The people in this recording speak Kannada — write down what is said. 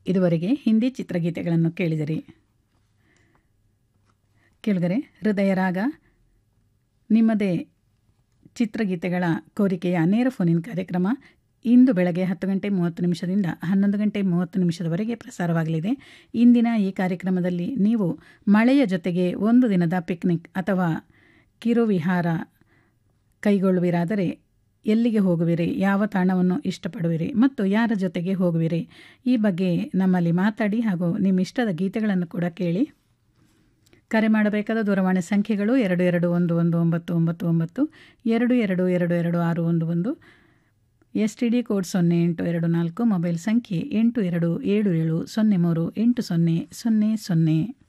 ಇದುವರೆಗೆ ಹಿಂದಿ ಚಿತ್ರಗೀತೆಗಳನ್ನು ಕೇಳಿದಿರಿ ಕೇಳಿದರೆ ಹೃದಯ ರಾಗ ನಿಮ್ಮದೇ ಚಿತ್ರಗೀತೆಗಳ ಕೋರಿಕೆಯ ನೇರ ಫೋನಿನ್ ಕಾರ್ಯಕ್ರಮ ಇಂದು ಬೆಳಗ್ಗೆ ಹತ್ತು ಗಂಟೆ ಮೂವತ್ತು ನಿಮಿಷದಿಂದ ಹನ್ನೊಂದು ಗಂಟೆ ಮೂವತ್ತು ನಿಮಿಷದವರೆಗೆ ಪ್ರಸಾರವಾಗಲಿದೆ ಇಂದಿನ ಈ ಕಾರ್ಯಕ್ರಮದಲ್ಲಿ ನೀವು ಮಳೆಯ ಜೊತೆಗೆ ಒಂದು ದಿನದ ಪಿಕ್ನಿಕ್ ಅಥವಾ ಕಿರುವಿಹಾರ ಕೈಗೊಳ್ಳುವಿರಾದರೆ ಎಲ್ಲಿಗೆ ಹೋಗುವಿರಿ ಯಾವ ತಾಣವನ್ನು ಇಷ್ಟಪಡುವಿರಿ ಮತ್ತು ಯಾರ ಜೊತೆಗೆ ಹೋಗುವಿರಿ ಈ ಬಗ್ಗೆ ನಮ್ಮಲ್ಲಿ ಮಾತಾಡಿ ಹಾಗೂ ನಿಮ್ಮ ಇಷ್ಟದ ಗೀತೆಗಳನ್ನು ಕೂಡ ಕೇಳಿ ಕರೆ ಮಾಡಬೇಕಾದ ದೂರವಾಣಿ ಸಂಖ್ಯೆಗಳು ಎರಡು ಎರಡು ಒಂದು ಒಂದು ಒಂಬತ್ತು ಒಂಬತ್ತು ಒಂಬತ್ತು ಎರಡು ಎರಡು ಎರಡು ಎರಡು ಆರು ಒಂದು ಒಂದು ಎಸ್ ಟಿ ಡಿ ಕೋಡ್ ಸೊನ್ನೆ ಎಂಟು ಎರಡು ನಾಲ್ಕು ಮೊಬೈಲ್ ಸಂಖ್ಯೆ ಎಂಟು ಎರಡು ಏಳು ಏಳು ಸೊನ್ನೆ ಮೂರು ಎಂಟು ಸೊನ್ನೆ ಸೊನ್ನೆ ಸೊನ್ನೆ